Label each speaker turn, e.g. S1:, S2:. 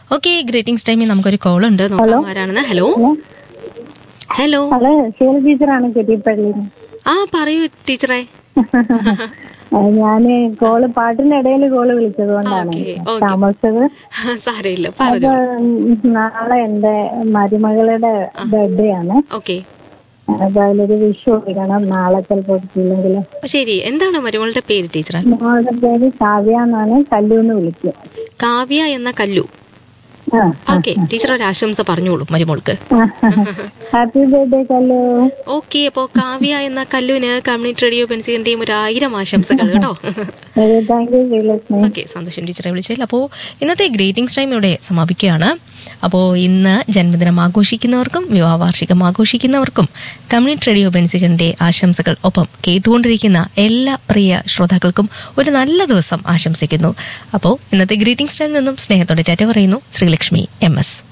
S1: okay greetings ടൈമിൽ നമുക്കൊരു call ഉണ്ട് നോക്കാം ആരാണെന്ന് ഹലോ ഹലോ
S2: ഹലോ ശീല ടീച്ചറാണ് കെട്ടിപ്പള്ളിയിൽ
S1: ആ പറയൂ ടീച്ചറെ
S2: ഞാന് കോള് പാട്ടിന്റെ ഇടയിൽ കോള് വിളിച്ചത് കൊണ്ടാണ്
S1: ഓക്കെ ഓക്കെ
S2: താമസിച്ചത്
S1: സാരമില്ല
S2: അപ്പൊ
S1: പറഞ്ഞു
S2: ഉം, നാളെ എന്റെ മരുമകളുടെ ബർത്ത്ഡേ ആണ്
S1: ഓക്കെ
S2: അപ്പൊ അതിലൊരു വിഷു ഇടണം നാളെ ചിലപ്പോ ഇല്ലെങ്കിൽ
S1: ശരി എന്താണ് മരുമകളുടെ പേര് ടീച്ചറെ
S2: മോളുടെ പേര് കാവ്യ എന്നാണ് കല്ലൂന്ന് വിളിക്കുക
S1: കാവ്യ എന്ന കല്ലു
S2: ആ
S1: ഓക്കെ ടീച്ചർ ഒരു ആശംസ പറഞ്ഞോളൂ മരുമോൾക്ക്
S2: ഹാപ്പി ബർത്ത്ഡേ കല്ലു
S1: ഓക്കെ അപ്പോ കാവ്യ എന്ന കല്ലുവിന് കമ്മ്യൂണിറ്റി റേഡിയോ പെൻസിന്റെയും ഒരു ആയിരം ആശംസകൾ കേട്ടോ
S2: താങ്ക് യു ശ്രീലക്ഷ്മി
S1: ഓക്കെ സന്തോഷം ടീച്ചറെ വിളിച്ചതിൽ അപ്പോൾ ഇന്നത്തെ ഗ്രീറ്റിംഗ്സ് ടൈം ഇവിടെ സമാപിക്കുകയാണ് അപ്പോൾ ഇന്ന് ജന്മദിനം ആഘോഷിക്കുന്നവർക്കും വിവാഹ വാർഷികം ആഘോഷിക്കുന്നവർക്കും കമ്മ്യൂണിറ്റി റേഡിയോ ബെൻസികന്റെ ആശംസകൾ ഒപ്പം കേട്ടുകൊണ്ടിരിക്കുന്ന എല്ലാ പ്രിയ ശ്രോതാക്കൾക്കും ഒരു നല്ല ദിവസം ആശംസിക്കുന്നു അപ്പോൾ ഇന്നത്തെ ഗ്രീറ്റിംഗ്സ് ടൈം നിന്നും സ്നേഹത്തോടെ ടാറ്റ പറയുന്നു ശ്രീലക്ഷ്മി എം എസ്